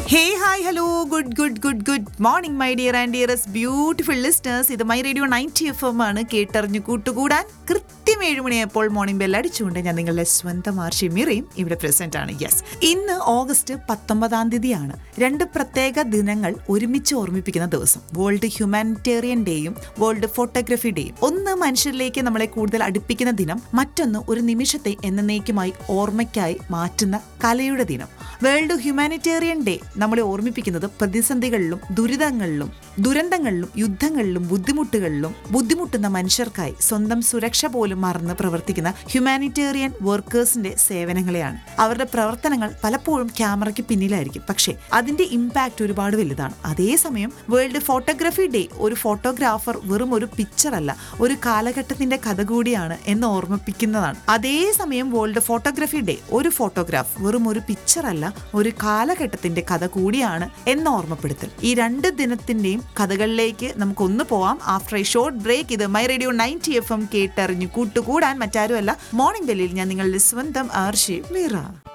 hey hi hello good good good good morning my dear and dearest beautiful listeners ഇത് my radio ninety F M ആണ് കേട്ടറിഞ്ഞു കൂട്ടുകൂടാൻ കൃത്യം ഏഴ് മണിയപ്പോൾ morning bell അടിച്ചുകൊണ്ട് ഞാൻ നിങ്ങളുടെ സ്വന്തം ആർഷി മിറയും ഇവിടെ പ്രസന്റ് ആണ് യെസ് ഇന്ന് ഓഗസ്റ്റ് പത്തൊമ്പതാം തീയതിയാണ് രണ്ട് പ്രത്യേക ദിനങ്ങൾ ഒരുമിച്ച് ഓർമ്മിപ്പിക്കുന്ന ദിവസം വേൾഡ് ഹ്യൂമാനിറ്റേറിയൻ ഡേയും വേൾഡ് ഫോട്ടോഗ്രഫി ഡേയും ഒന്ന് മനുഷ്യരിലേക്ക് നമ്മളെ കൂടുതൽ അടുപ്പിക്കുന്ന ദിനം മറ്റൊന്ന് ഒരു നിമിഷത്തെ എന്നേക്കുമായി ഓർമ്മയ്ക്കായി മാറ്റുന്ന കലയുടെ ദിനം വേൾഡ് ഹ്യൂമാനിറ്റേറിയൻ ഡേ നമ്മളെ ഓർമ്മിപ്പിക്കുന്നത് പ്രതിസന്ധികളിലും ദുരിതങ്ങളിലും ദുരന്തങ്ങളിലും യുദ്ധങ്ങളിലും ബുദ്ധിമുട്ടുകളിലും ബുദ്ധിമുട്ടുന്ന മനുഷ്യർക്കായി സ്വന്തം സുരക്ഷ പോലും മറന്ന് പ്രവർത്തിക്കുന്ന ഹ്യൂമാനിറ്റേറിയൻ വർക്കേഴ്സിന്റെ സേവനങ്ങളെയാണ് അവരുടെ പ്രവർത്തനങ്ങൾ പലപ്പോഴും ക്യാമറയ്ക്ക് പിന്നിലായിരിക്കും പക്ഷേ അതിന്റെ ഇമ്പാക്റ്റ് ഒരുപാട് വലുതാണ് അതേസമയം വേൾഡ് ഫോട്ടോഗ്രാഫി ഡേ ഒരു ഫോട്ടോഗ്രാഫർ വെറും ഒരു പിക്ചർ അല്ല ഒരു കാലഘട്ടത്തിന്റെ കഥ കൂടിയാണ് എന്ന് ഓർമ്മിപ്പിക്കുന്നതാണ് അതേസമയം വേൾഡ് ഫോട്ടോഗ്രാഫി ഡേ ഒരു ഫോട്ടോഗ്രാഫ് വെറും ഒരു പിക്ചർ അല്ല ഒരു കാലഘട്ടത്തിന്റെ കഥ കൂടിയാണ് എന്ന് ഓർമ്മപ്പെടുത്തൽ ഈ രണ്ട് ദിനത്തിന്റെയും കഥകളിലേക്ക് നമുക്ക് ഒന്ന് പോവാം ആഫ്റ്റർ എ ഷോർട്ട് ബ്രേക്ക് ഇത് my radio ninety F M കേട്ടറിഞ്ഞു കൂട്ടുകൂടാൻ മറ്റാരുമല്ല മോർണിംഗ് ബെല്ലിൽ ഞാൻ നിങ്ങളുടെ സ്വന്തം ആർഷി മീറ